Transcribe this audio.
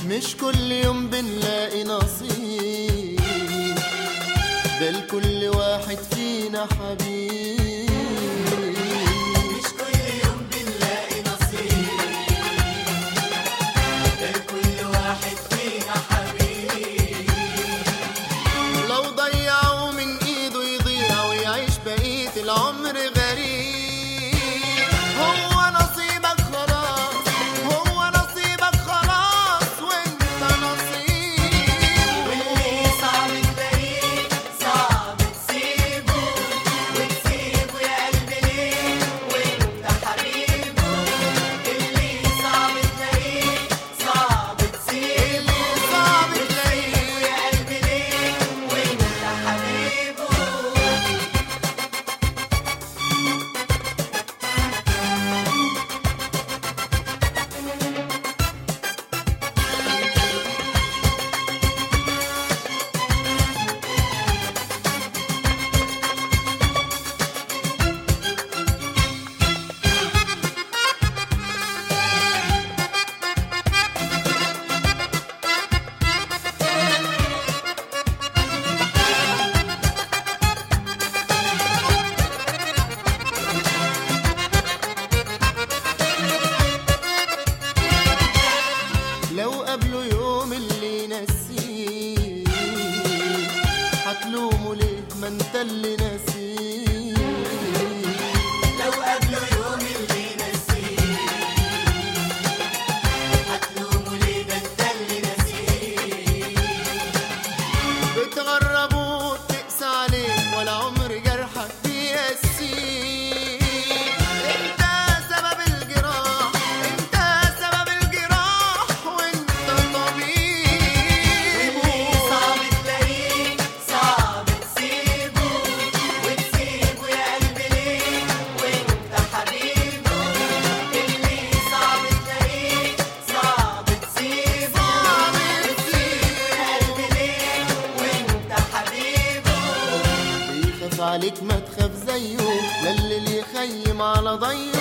مش كل يوم بنلاقي نصيب ده لكل واحد فينا حبيب مش كل يوم بنلاقي نصيب ده لكل واحد فينا حبيب لو ضيعوا من ايده يضيع ويعيش بقية العمر غريب هو نصيبك خلاص هو نصيبك خلاص وانت نصيب واللي صعب تلاقيه صعب تسيبه وتسيبه يا قلبي ليه وانت حبيبه اللي صعب تلاقيه صعب تسيبه اللي صعب تلاقيه يا قلبي ليه وانت حبيبه لو قابله يوم اللي نسيه هتلومه ليه ما انت اللي نسيه لو قبله يوم اللي نسيه هتلومه ليه ده انت اللي نسيه بتغرب وتقسى عليه ولا عمر جرحك بيقسيه انت سبب الجراح انت سبب الجراح وانت طبيب صعب تلاقيه صعب تسيبه وتسيبه يا قلبي ليه وانت حبيبه اللي صعب تلاقيه صعب تسيبه وتسيبه يا قلبي ليه وانت حبيبه بيخاف عليك ما تخاف زيه لا اللي يخيم على ضيه